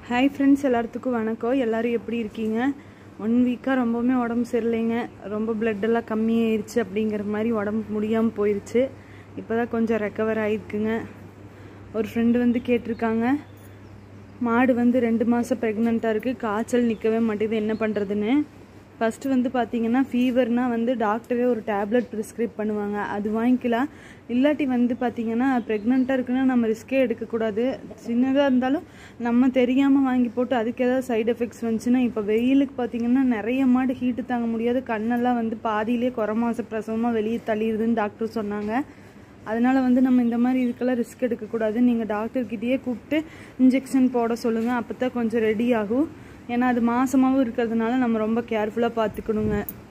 hi friends எல்லாத்துக்கும் வணக்கம் எல்லாரும் எப்படி இருக்கீங்க ஒன் வீக்காக ரொம்பவுமே உடம்பு சரியில்லைங்க ரொம்ப blood எல்லாம் கம்மியாயிருச்சு அப்படிங்கிற மாதிரி உடம்பு முடியாமல் போயிருச்சு இப்போ தான் கொஞ்சம் ரெக்கவர் ஆகிருக்குங்க ஒரு ஃப்ரெண்டு வந்து கேட்டிருக்காங்க மாடு வந்து ரெண்டு மாதம் ப்ரெக்னெண்ட்டாக இருக்குது காய்ச்சல் நிற்கவே மாட்டேங்குது என்ன பண்ணுறதுன்னு ஃபஸ்ட்டு வந்து பார்த்தீங்கன்னா ஃபீவர்னா வந்து டாக்டரே ஒரு டேப்லெட் ப்ரிஸ்கிரைப் பண்ணுவாங்க அது வாங்கிக்கலாம் இல்லாட்டி வந்து பார்த்தீங்கன்னா ப்ரெக்னெண்ட்டாக இருக்குன்னா நம்ம ரிஸ்க்கே எடுக்கக்கூடாது சின்னதாக இருந்தாலும் நம்ம தெரியாமல் வாங்கி போட்டு அதுக்கு ஏதாவது சைடு எஃபெக்ட்ஸ் வந்துச்சுன்னா இப்போ வெயிலுக்கு பார்த்தீங்கன்னா நிறைய மாடு ஹீட்டு தாங்க முடியாது கண்ணெல்லாம் வந்து பாதியிலே குறை மாத பிரசவமாக வெளியே தள்ளிடுதுன்னு டாக்டர் சொன்னாங்க அதனால வந்து நம்ம இந்த மாதிரி இதுக்கெல்லாம் ரிஸ்க் எடுக்கக்கூடாது நீங்கள் டாக்டர்கிட்டயே கூப்பிட்டு இன்ஜெக்ஷன் போட சொல்லுங்கள் அப்போ தான் கொஞ்சம் ரெடி ஆகும் ஏன்னா அது மாசமாகவும் இருக்கிறதுனால நம்ம ரொம்ப கேர்ஃபுல்லாக பார்த்துக்கணுங்க